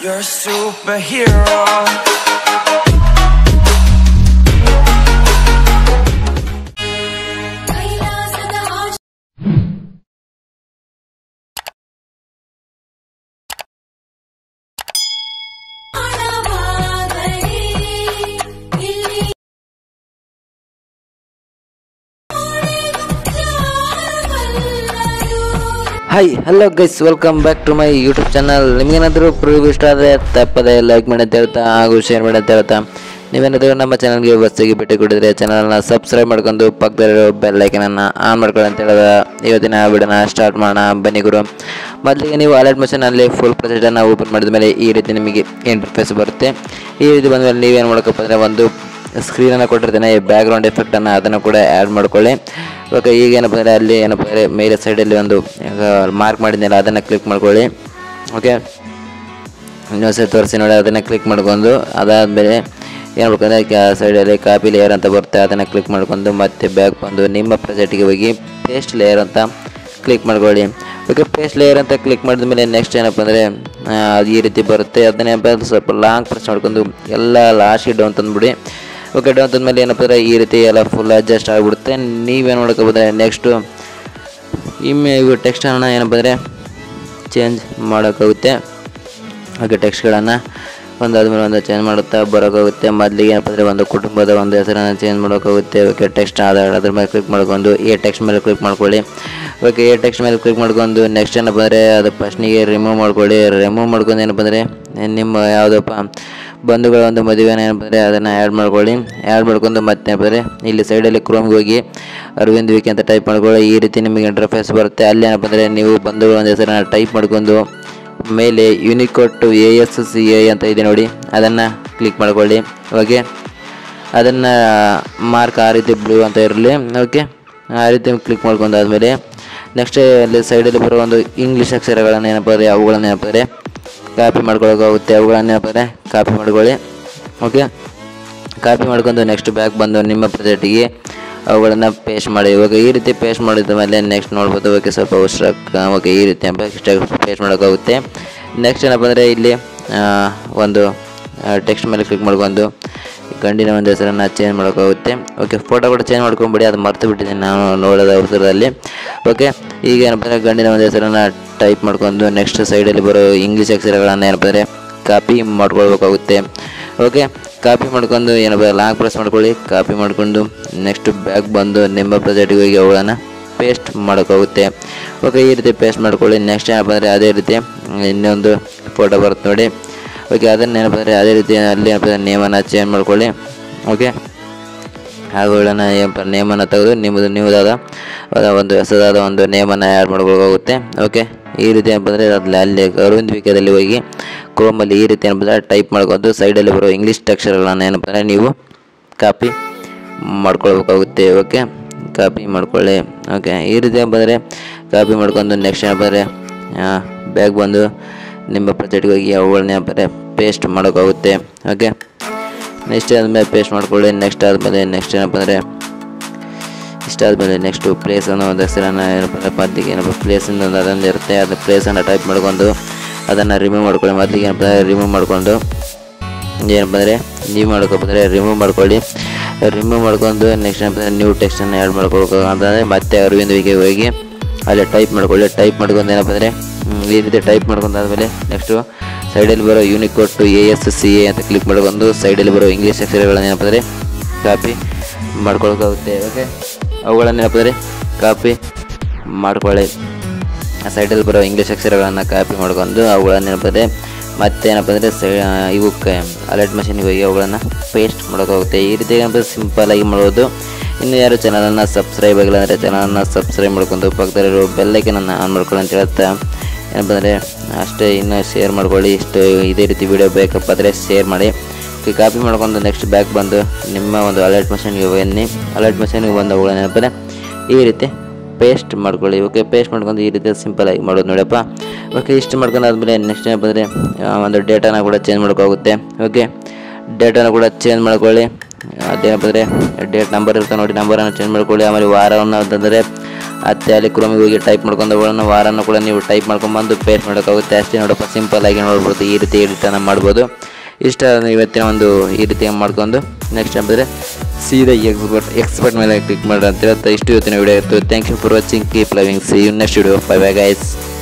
You're a superhero. ಕೈಲಾಸದ ಆಶ ಹಣವಾಗಲಿ ಇಲ್ಲಿ ಜಾರಬಲ್ಲರು hi hello guys welcome back to my YouTube channel ನಿಮಗೇನಾದರೂ ಪ್ರಿವ್ಯೂ ಇಷ್ಟ ಆದರೆ ತಪ್ಪದೆ ಲೈಕ್ ಮಾಡಿ ಅಂತ ಹೇಳ್ತಾ ಹಾಗೂ ಶೇರ್ ಮಾಡಿ ಅಂತ ಹೇಳ್ತಾ ನೀವೇನಾದರೂ ನಮ್ಮ ಚಾನಲ್ಗೆ ಹೊಸದಾಗಿ ಭೇಟಿ ಕೊಟ್ಟಿದ್ರೆ ಚಾನಲ್ನ ಸಬ್ಸ್ಕ್ರೈಬ್ ಮಾಡ್ಕೊಂಡು ಪಕ್ಕದಲ್ಲಿರೋ ಬೆಲ್ ಐಕನನ್ನು ಆನ್ ಮಾಡ್ಕೊಳ್ಳಿ ಅಂತ ಹೇಳಿದ ಇವತ್ತಿನ ವಿಡಿಯೋನ ಸ್ಟಾರ್ಟ್ ಮಾಡೋಣ ಬನ್ನಿ ಗುರು ಮೊದಲಿಗೆ ನೀವು ಅಲರ್ಟ್ ಮಷೀನಲ್ಲಿ ಫುಲ್ ಪ್ರೊಸೆಸನ್ನು ಓಪನ್ ಮಾಡಿದ ಮೇಲೆ ಈ ರೀತಿ ನಿಮಗೆ ಇಂಟರ್ಫೇಸ್ ಬರುತ್ತೆ ಈ ರೀತಿ ಬಂದ ಮೇಲೆ ನೀವೇನು ಮಾಡ್ಕಪ್ಪ ಅಂದರೆ ಒಂದು ಸ್ಕ್ರೀನನ್ನು ಕೊಟ್ಟಿರ್ತೇನೆ ಈ ಬ್ಯಾಕ್ಗ್ರೌಂಡ್ ಎಫೆಕ್ಟನ್ನು ಅದನ್ನು ಕೂಡ ಆ್ಯಡ್ ಮಾಡ್ಕೊಳ್ಳಿ ಓಕೆ ಈಗ ಏನಪ್ಪ ಅಂದರೆ ಅಲ್ಲಿ ಏನಪ್ಪ ಅಂದರೆ ಮೇಲೆ ಸೈಡಲ್ಲಿ ಒಂದು ಮಾರ್ಕ್ ಮಾಡಿದ್ನಲ್ಲ ಅದನ್ನು ಕ್ಲಿಕ್ ಮಾಡ್ಕೊಳ್ಳಿ ಓಕೆ ಇನ್ನೊಂದ್ಸರಿ ತೋರಿಸಿ ನೋಡಿ ಅದನ್ನು ಕ್ಲಿಕ್ ಮಾಡ್ಕೊಂಡು ಅದಾದಮೇಲೆ ಏನು ಮಾಡ್ಕೊಂಡ್ರೆ ಸೈಡಲ್ಲಿ ಕಾಪಿ ಲೇಯರ್ ಅಂತ ಬರುತ್ತೆ ಅದನ್ನು ಕ್ಲಿಕ್ ಮಾಡ್ಕೊಂಡು ಮತ್ತೆ ಬ್ಯಾಕ್ ಬಂದು ನಿಮ್ಮ ಪ್ರಾಜೆಕ್ಟಿಗೆ ಹೋಗಿ ಪೇಸ್ಟ್ ಲೇಯರ್ ಅಂತ ಕ್ಲಿಕ್ ಮಾಡ್ಕೊಳ್ಳಿ ಓಕೆ ಪೇಸ್ಟ್ ಲೇಯರ್ ಅಂತ ಕ್ಲಿಕ್ ಮಾಡಿದ ಮೇಲೆ ನೆಕ್ಸ್ಟ್ ಏನಪ್ಪ ಅಂದರೆ ಅದು ಈ ರೀತಿ ಬರುತ್ತೆ ಅದನ್ನೇನಪ್ಪ ಅಂದ್ರೆ ಸ್ವಲ್ಪ ಲಾಂಗ್ ಪ್ರೆಸ್ ಮಾಡ್ಕೊಂಡು ಎಲ್ಲ ಲಾಸ್ಟ್ ಡೌನ್ ತಂದ್ಬಿಡಿ ಓಕೆ ಡೌನ್ ತಂದ್ಮೇಲೆ ಏನಪ್ಪ ಅಂದರೆ ಈ ರೀತಿ ಎಲ್ಲ ಫುಲ್ ಅಡ್ಜಸ್ಟ್ ಆಗಿಬಿಡುತ್ತೆ ನೀವೇನು ಮಾಡ್ಕೋಬೋದ್ರೆ ನೆಕ್ಸ್ಟು ಇಮ್ಮೆ ಇವು ಟೆಕ್ಸ್ಟನ್ನು ಏನಪ್ಪ ಅಂದರೆ ಚೇಂಜ್ ಮಾಡೋಕ್ಕಾಗುತ್ತೆ ಹಾಗೆ ಟೆಕ್ಸ್ಟ್ಗಳನ್ನು ಒಂದಾದ್ಮೇಲೆ ಒಂದು ಚೇಂಜ್ ಮಾಡುತ್ತಾ ಬರೋಕ್ಕಾಗುತ್ತೆ ಮೊದಲಿಗೆ ಏನಪ್ಪ ಅಂದರೆ ಒಂದು ಕುಟುಂಬದ ಒಂದು ಹೆಸರನ್ನು ಚೇಂಜ್ ಮಾಡೋಕ್ಕಾಗುತ್ತೆ ಓಕೆ ಟೆಕ್ಸ್ಟ್ ಆಧಾರ ಅದ್ರ ಮೇಲೆ ಕ್ಲಿಕ್ ಮಾಡ್ಕೊಂಡು ಎ ಟೆಕ್ಸ್ಟ್ ಮೇಲೆ ಕ್ಲಿಕ್ ಮಾಡ್ಕೊಳ್ಳಿ ಓಕೆ ಎ ಟೆಕ್ಸ್ಟ್ ಮೇಲೆ ಕ್ಲಿಕ್ ಮಾಡ್ಕೊಂಡು ನೆಕ್ಸ್ಟ್ ಏನಪ್ಪ ಅಂದರೆ ಅದು ಫಸ್ಟ್ನಿಗೆ ರಿಮೂವ್ ಮಾಡ್ಕೊಳ್ಳಿ ರಿಮೂವ್ ಮಾಡ್ಕೊಂಡು ಏನಪ್ಪ ಅಂದರೆ ನಿಮ್ಮ ಯಾವುದಪ್ಪ ಬಂಧುಗಳ ಒಂದು ಮದುವೆನ ಏನಪ್ಪ ಅಂದರೆ ಅದನ್ನು ಆ್ಯಡ್ ಮಾಡ್ಕೊಳ್ಳಿ ಆ್ಯಡ್ ಮಾಡ್ಕೊಂಡು ಮತ್ತೆ ಏನಪ್ಪ ಅಂದರೆ ಇಲ್ಲಿ ಸೈಡಲ್ಲಿ ಕ್ರೋಮ್ಗೆ ಹೋಗಿ ಅರವಿಂದ್ ವಿಕಿ ಅಂತ ಟೈಪ್ ಮಾಡ್ಕೊಳ್ಳಿ ಈ ರೀತಿ ನಿಮಗೆ ಇಂಟರ್ಫೇಸ್ ಬರುತ್ತೆ ಅಲ್ಲಿ ಏನಪ್ಪ ಅಂದರೆ ನೀವು ಬಂಧುಗಳ ಒಂದು ಹೆಸರನ್ನು ಟೈಪ್ ಮಾಡ್ಕೊಂಡು ಮೇಲೆ Unicode A S C A ಅಂತ ಇದೆ ನೋಡಿ ಅದನ್ನು ಕ್ಲಿಕ್ ಮಾಡ್ಕೊಳ್ಳಿ ಓಕೆ ಅದನ್ನು ಮಾರ್ಕ್ ಆ ರೀತಿ ಬ್ಲೂ ಅಂತ ಇರಲಿ ಓಕೆ ಆ ರೀತಿ ಕ್ಲಿಕ್ ಮಾಡ್ಕೊಂಡಾದ್ಮೇಲೆ ನೆಕ್ಸ್ಟ್ ಅಲ್ಲಿ ಸೈಡಲ್ಲಿ ಬರೋ ಒಂದು ಇಂಗ್ಲೀಷ್ ಅಕ್ಷರಗಳನ್ನು ಏನಪ್ಪ ಅಂದರೆ ಅವುಗಳನ್ನು ಏನಪ್ಪ ಅಂದರೆ ಕಾಪಿ ಮಾಡ್ಕೊಳ್ಳೋಕ್ಕಾಗುತ್ತೆ ಅವುಗಳನ್ನು ಏನಪ್ಪ ಅಂದರೆ ಕಾಪಿ ಮಾಡ್ಕೊಳ್ಳಿ ಓಕೆ ಕಾಪಿ ಮಾಡ್ಕೊಂಡು ನೆಕ್ಸ್ಟ್ ಬ್ಯಾಕ್ ಬಂದು ನಿಮ್ಮ ಪ್ರಾಜೆಕ್ಟಿಗೆ ಅವುಗಳನ್ನು ಪೇಸ್ಟ್ ಮಾಡಿ ಇವಾಗ ಈ ರೀತಿ ಪೇಸ್ಟ್ ಮಾಡಿದ ಮೇಲೆ ನೆಕ್ಸ್ಟ್ ನೋಡ್ಬೋದು ಓಕೆ ಸ್ವಲ್ಪ ಉಸ್ರಕ್ ಓಕೆ ಈ ರೀತಿ ಪೇಸ್ಟ್ ಮಾಡೋಕ್ಕಾಗುತ್ತೆ ನೆಕ್ಸ್ಟ್ ಏನಪ್ಪ ಅಂದರೆ ಇಲ್ಲಿ ಆ, ಒಂದು ಟೆಕ್ಸ್ಟ್ ಮೇಲೆ ಕ್ಲಿಕ್ ಮಾಡ್ಕೊಂಡು ಗಂಡಿನ ಒಂದು ಹೆಸರನ್ನು ಚೇಂಜ್ ಮಾಡೋಕ್ಕಾಗುತ್ತೆ ಓಕೆ ಫೋಟೋ ಕೂಡ ಚೇಂಜ್ ಮಾಡ್ಕೊಂಬಿಡಿ ಅದು ಮರ್ತು ಬಿಟ್ಟಿದ್ದೀನಿ ನಾನು ನೋಡೋದ ಅವಸರದಲ್ಲಿ ಓಕೆ ಈಗ ಏನಪ್ಪ ಅಂದರೆ ಗಂಡಿನ ಒಂದು ಹೆಸರನ್ನು ಟೈಪ್ ಮಾಡ್ಕೊಂಡು ನೆಕ್ಸ್ಟ್ ಸೈಡಲ್ಲಿ ಬರೋ ಇಂಗ್ಲೀಷ್ ಅಕ್ಷರಗಳನ್ನು ಏನಪ್ಪ ಅಂದರೆ ಕಾಪಿ ಮಾಡ್ಕೊಳ್ಬೇಕಾಗುತ್ತೆ ಓಕೆ ಕಾಪಿ ಮಾಡ್ಕೊಂಡು ಏನಪ್ಪ ಲಾಂಗ್ ಪ್ರೆಸ್ ಮಾಡ್ಕೊಳ್ಳಿ ಕಾಪಿ ಮಾಡಿಕೊಂಡು ನೆಕ್ಸ್ಟ್ ಬ್ಯಾಗ್ ಬಂದು ನಿಮ್ಮ ಪ್ರಾಜೆಕ್ಟಿಗೆ ಹೋಗಿ ಅವುಗಳನ್ನು ಪೇಸ್ಟ್ ಮಾಡೋಕ್ಕಾಗುತ್ತೆ ಓಕೆ ಈ ರೀತಿ ಪೇಸ್ಟ್ ಮಾಡ್ಕೊಳ್ಳಿ ನೆಕ್ಸ್ಟ್ ಏನಪ್ಪ ಅಂದರೆ ಅದೇ ರೀತಿ ಇನ್ನೊಂದು ಫೋಟೋ ಬರುತ್ತೆ ನೋಡಿ ಓಕೆ ಅದನ್ನು ಏನಪ್ಪ ಅಂದರೆ ಅದೇ ರೀತಿ ಅಲ್ಲಿ ಏನಪ್ಪ ಅಂದರೆ ನೇಮನ್ನು ಚೇಂಜ್ ಮಾಡ್ಕೊಳ್ಳಿ ಓಕೆ ಅವುಗಳನ್ನು ಏನಪ್ಪ ನೇಮನ್ನು ತೆಗೆದು ನಿಮ್ಮದು ನೀವುದಾದ ಅದ ಒಂದು ಹೊಸದಾದ ಒಂದು ನೇಮನ್ನು ಆ್ಯಡ್ ಮಾಡ್ಕೊಳ್ಬೇಕಾಗುತ್ತೆ ಓಕೆ ಈ ರೀತಿ ಏನಪ್ಪ ಅಂದರೆ ಅಲ್ಲಿ ಅಲ್ಲಿ ಅರವಿಂದ್ ವಿಕದಲ್ಲಿ ಹೋಗಿ ಕ್ರೋಮಲ್ಲಿ ಈ ರೀತಿ ಏನಪ್ಪ ಅಂದರೆ ಟೈಪ್ ಮಾಡ್ಕೊಂಡು ಸೈಡಲ್ಲಿ ಬರೋ ಇಂಗ್ಲೀಷ್ ಅಕ್ಷರಗಳನ್ನು ಏನಪ್ಪ ಅಂದರೆ ನೀವು ಕಾಪಿ ಮಾಡ್ಕೊಳ್ಬೇಕಾಗುತ್ತೆ ಓಕೆ ಕಾಪಿ ಮಾಡ್ಕೊಳ್ಳಿ ಓಕೆ ಈ ರೀತಿ ಏನಪ್ಪ ಅಂದರೆ ಕಾಪಿ ಮಾಡ್ಕೊಂಡು ನೆಕ್ಸ್ಟ್ ಏನಪ್ಪ ಅಂದರೆ ಬ್ಯಾಗ್ ಬಂದು ನಿಮ್ಮ ಪ್ರಾಜೆಕ್ಟ್ಗೆ ಹೋಗಿ ಅವುಗಳನ್ನ ಏನಪ್ಪ ಅಂದರೆ ಪೇಸ್ಟ್ ಮಾಡೋಕ್ಕಾಗುತ್ತೆ ಓಕೆ ನೆಕ್ಸ್ಟ್ ಆದಮೇಲೆ ಪೇಸ್ಟ್ ಮಾಡ್ಕೊಳ್ಳಿ ನೆಕ್ಸ್ಟ್ ಆದಮೇಲೆ ನೆಕ್ಸ್ಟ್ ಏನಪ್ಪ ಅಂದರೆ ಇಷ್ಟಾದಮೇಲೆ ನೆಕ್ಸ್ಟು ಪ್ಲೇಸ್ ಅನ್ನೋ ಒಂದು ಹೆಸರನ್ನು ಏನಪ್ಪ ಅಂದರೆ ಮೊದಲಿಗೆ ಏನಪ್ಪ ಪ್ಲೇಸ್ ಒಂದು ಅದೊಂದು ಇರುತ್ತೆ ಅದು ಪ್ಲೇಸನ್ನು ಟೈಪ್ ಮಾಡ್ಕೊಂಡು ಅದನ್ನು ರಿಮೂವ್ ಮಾಡ್ಕೊಳ್ಳಿ ಮೊದಲಿಗೆ ಏನಪ್ಪ ರಿಮೂವ್ ಮಾಡಿಕೊಂಡು ಏನಪ್ಪ ಅಂದರೆ ನೀವು ಮಾಡ್ಕೊಬಂದರೆ ರಿಮೂವ್ ಮಾಡ್ಕೊಳ್ಳಿ ರಿಮೂವ್ ಮಾಡ್ಕೊಂಡು ನೆಕ್ಸ್ಟ್ ಏನಪ್ಪ ಅಂದರೆ ನ್ಯೂ ಟೆಕ್ಸ್ಟನ್ನು ಆ್ಯಡ್ ಮಾಡ್ಕೊಳ್ಬೇಕು ಅಂತಂದರೆ ಮತ್ತೆ ಅರವಿಂದ್ ವಿಗೆ ಹೋಗಿ ಅಲ್ಲಿ ಟೈಪ್ ಮಾಡ್ಕೊಳ್ಳಿ ಟೈಪ್ ಮಾಡ್ಕೊಂಡು ಏನಪ್ಪ ಅಂದರೆ ಹ್ಮ್, ಈ ರೀತಿ ಟೈಪ್ ಮಾಡ್ಕೊಂಡಾದ್ಮೇಲೆ ನೆಕ್ಸ್ಟು ಸೈಡಲ್ಲಿ ಬರೋ Unicode A S C A ಅಂತ ಕ್ಲಿಕ್ ಮಾಡ್ಕೊಂಡು ಸೈಡಲ್ಲಿ ಬರೋ ಇಂಗ್ಲೀಷ್ ಅಕ್ಷರಗಳನ್ನು ಏನಪ್ಪ ಅಂದರೆ ಕಾಪಿ ಮಾಡ್ಕೊಳಕ್ಕಾಗುತ್ತೆ ಓಕೆ ಅವುಗಳನ್ನು ಏನಪ್ಪ ಅಂದರೆ ಕಾಪಿ ಮಾಡ್ಕೊಳ್ಳಿ ಆ ಸೈಡಲ್ಲಿ ಬರೋ ಇಂಗ್ಲೀಷ್ ಅಕ್ಷರಗಳನ್ನು ಕಾಪಿ ಮಾಡ್ಕೊಂಡು ಅವುಗಳನ್ನು ಏನಪ್ಪ ಅಂದರೆ ಮತ್ತೆ ಏನಪ್ಪ ಅಂದರೆ ಸೈ ಇವಕ್ಕೆ ಅಲರ್ಟ್ ಮಷೀನಿಗೆ ಹೋಗಿ ಅವುಗಳನ್ನು ಪೇಸ್ಟ್ ಮಾಡೋಕ್ಕಾಗುತ್ತೆ ಈ ರೀತಿ ಏನಪ್ಪ ಸಿಂಪಲಾಗಿ ಮಾಡೋದು ಇನ್ನು ಯಾರು ಚಾನಲನ್ನು ಸಬ್ಸ್ಕ್ರೈಬ್ ಆಗಿಲ್ಲ ಅಂದರೆ ಚಾನಲನ್ನು ಸಬ್ಸ್ಕ್ರೈಬ್ ಮಾಡ್ಕೊಂಡು ಪಕ್ಕದಲ್ಲಿರೋ ಬೆಲ್ಲೈಕನನ್ನು ಆನ್ ಮಾಡ್ಕೊಳ್ಳಿ ಅಂತ ಹೇಳ್ತಾ ಏನಪ್ಪ ಅಂದರೆ ಅಷ್ಟೇ ಇನ್ನು ಶೇರ್ ಮಾಡ್ಕೊಳ್ಳಿ ಇಷ್ಟು ಇದೇ ರೀತಿ ವಿಡಿಯೋ ಬೇಕಪ್ಪ ಅಂದರೆ ಶೇರ್ ಮಾಡಿ ಕಾಪಿ ಮಾಡ್ಕೊಂಡು ನೆಕ್ಸ್ಟ್ ಬ್ಯಾಕ್ ಬಂದು ನಿಮ್ಮ ಒಂದು ಅಲರ್ಟ್ ಮಷೀನ್ಗೆ ಬನ್ನಿ ಅಲರ್ಟ್ ಮಷೀನ್ಗೆ ಬಂದು ಅವುಗಳನ್ನ ಏನಪ್ಪ ಅಂದರೆ ಈ ರೀತಿ ಪೇಸ್ಟ್ ಮಾಡ್ಕೊಳ್ಳಿ ಓಕೆ ಪೇಸ್ಟ್ ಮಾಡ್ಕೊಂಡು ಈ ರೀತಿ ಸಿಂಪಲಾಗಿ ಮಾಡೋದು ನೋಡಪ್ಪ ಓಕೆ ಇಷ್ಟು ಮಾಡ್ಕೊಂಡಾದ್ಮೇಲೆ ನೆಕ್ಸ್ಟ್ ಏನಪ್ಪ ಅಂದರೆ ಒಂದು ಡೇಟಾನ ಕೂಡ ಚೇಂಜ್ ಮಾಡೋಕ್ಕಾಗುತ್ತೆ ಓಕೆ ಡೇಟಾನ ಕೂಡ ಚೇಂಜ್ ಮಾಡ್ಕೊಳ್ಳಿ ಅದೇನಪ್ಪ ಅಂದರೆ ಡೇಟ್ ನಂಬರ್ ಇರುತ್ತೆ ನೋಡಿ ನಂಬರನ್ನು ಚೇಂಜ್ ಮಾಡ್ಕೊಳ್ಳಿ ಆಮೇಲೆ ವಾರವನ್ನು ಅಂತಂದರೆ ಮತ್ತೆ ಅಲ್ಲಿ ಕ್ರೋಮಿಗೆ ಹೋಗಿ ಟೈಪ್ ಮಾಡ್ಕೊಂಡು ಅವುಗಳನ್ನು ವಾರನ ಕೂಡ ನೀವು ಟೈಪ್ ಮಾಡ್ಕೊಂಡ್ಬಂದು ಪೇಸ್ಟ್ ಮಾಡೋಕ್ಕಾಗುತ್ತೆ ಅಷ್ಟೇ ನೋಡಪ್ಪ ಸಿಂಪಲ್ ಆಗಿ ನೋಡ್ಬೋದು ಈ ರೀತಿ ಎಡಿಟನ್ನು ಮಾಡ್ಬೋದು ಇಷ್ಟ ಇವತ್ತಿನ ಒಂದು ಈ ರೀತಿ ಮಾಡ್ಕೊಂಡು ನೆಕ್ಸ್ಟ್ ಅಂದರೆ ಸೀದಾ ಎಕ್ಸ್ಪರ್ಟ್ ಎಕ್ಸ್ಪರ್ಟ್ ಮೇಲೆ ಕ್ಲಿಕ್ ಮಾಡಿ ಅಂತ ಹೇಳ್ತಾ ಇಷ್ಟು ಇವತ್ತಿನ ವಿಡಿಯೋ ಇತ್ತು thank you for watching keep loving see you next video bye bye guys